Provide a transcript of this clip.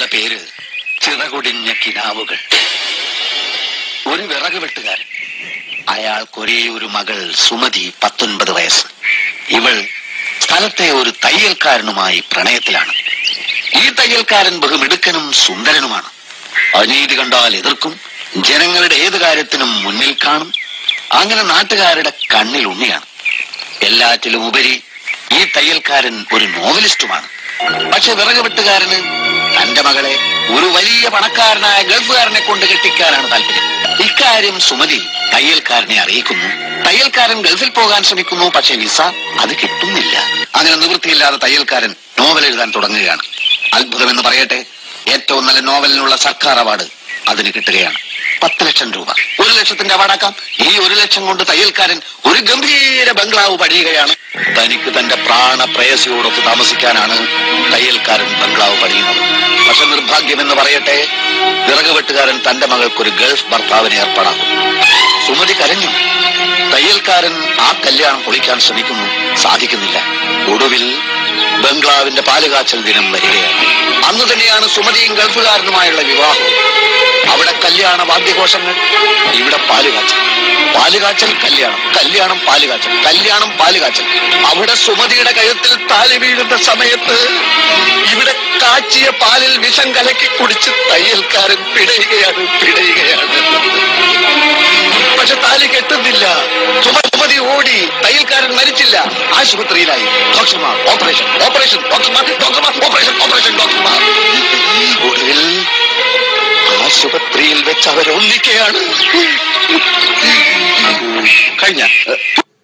കഥയുടെ പേര് ചിറകുടിഞ്ഞ കിനാവുകൾ ഒരു വിറക് വെട്ടുകാരൻ അയാൾക്കൊരേ ഒരു മകൾ സുമതി പത്തൊൻപത് വയസ്സ് ഇവൾ സ്ഥലത്തെ ഒരു തയ്യൽക്കാരനുമായി പ്രണയത്തിലാണ് ഈ തയ്യൽക്കാരൻ ബഹുമിടുക്കനും സുന്ദരനുമാണ് അനീതി കണ്ടാൽ എതിർക്കും ജനങ്ങളുടെ ഏത് കാര്യത്തിനും മുന്നിൽ കാണും അങ്ങനെ നാട്ടുകാരുടെ കണ്ണിൽ ഉണ്ണിയാണ് എല്ലാറ്റിലും ഉപരി ഈ തയ്യൽക്കാരൻ ഒരു നോവലിസ്റ്റുമാണ് പക്ഷെ വിറക് വെട്ടുകാരന് തന്റെ മകളെ ഒരു വലിയ പണക്കാരനായ ഗൾഫുകാരനെ കൊണ്ട് കെട്ടിക്കാനാണ് താല്പര്യം ഇക്കാര്യം സുമതി തയ്യൽക്കാരനെ അറിയിക്കുന്നു തയ്യൽക്കാരൻ ഗൾഫിൽ പോകാൻ ശ്രമിക്കുന്നു പക്ഷെ വിസ അത് കിട്ടുന്നില്ല അങ്ങനെ നിവൃത്തിയില്ലാതെ തയ്യൽക്കാരൻ നോവൽ എഴുതാൻ തുടങ്ങുകയാണ് അത്ഭുതമെന്ന് പറയട്ടെ ഏറ്റവും നല്ല നോവലിനുള്ള സർക്കാർ അവാർഡ് അതിന് കിട്ടുകയാണ് പത്ത് ലക്ഷം രൂപ ഒരു ലക്ഷത്തിന്റെ അവാർഡാക്കാം ഈ ഒരു ലക്ഷം കൊണ്ട് തയ്യൽക്കാരൻ ഒരു ഗംഭീര ബംഗ്ലാവ് പണിയുകയാണ് തനിക്ക് തന്റെ പ്രാണ പ്രേയസിയോടൊത്ത് താമസിക്കാനാണ് തയ്യൽക്കാരൻ ബംഗ്ലാവ് പണിയുന്നത് പക്ഷെ നിർഭാഗ്യമെന്ന് പറയട്ടെ വിറക് വെട്ടുകാരൻ തന്റെ മകൾക്ക് ഒരു ഗൾഫ് ഭർത്താവിനെ ഏർപ്പാടാക്കും സുമതി കരഞ്ഞു തയ്യൽക്കാരൻ ആ കല്യാണം പൊളിക്കാൻ ശ്രമിക്കുന്നു സാധിക്കുന്നില്ല ഒടുവിൽ ബംഗ്ലാവിന്റെ പാലുകാച്ചൽ ദിനം വരികയാണ് അന്ന് തന്നെയാണ് സുമതിയും ഗൾഫുകാരനുമായുള്ള വിവാഹം അവിടെ കല്യാണ വാദ്യഘോഷങ്ങൾ ഇവിടെ പാലുകാച്ചൽ പാലുകാച്ചൽ കല്യാണം കല്യാണം പാലുകാച്ചൽ കല്യാണം പാലുകാച്ചൽ അവിടെ സുമതിയുടെ കഴുത്തിൽ താലി വീഴുന്ന സമയത്ത് ഇവിടെ കാച്ചിയ പാലിൽ വിഷം കലക്കി കുടിച്ച് തയ്യൽക്കാരൻ പിടയുകയാണ് പിടയുകയാണ് പക്ഷെ താലി കെട്ടുന്നില്ല സുമതി ഓടി തയ്യൽക്കാരൻ മരിച്ചില്ല ആശുപത്രിയിലായി ഡോക്ടർമാർ ഓപ്പറേഷൻ ഓപ്പറേഷൻ ഡോക്ടർമാർ ഡോക്ടർമാർ ഓപ്പറേഷൻ ഓപ്പറേഷൻ ഡോക്ടർമാർ ഒടുവിൽ ആശുപത്രിയിൽ വെച്ച് അവരൊന്നിക്കുകയാണ് കഴിഞ്ഞ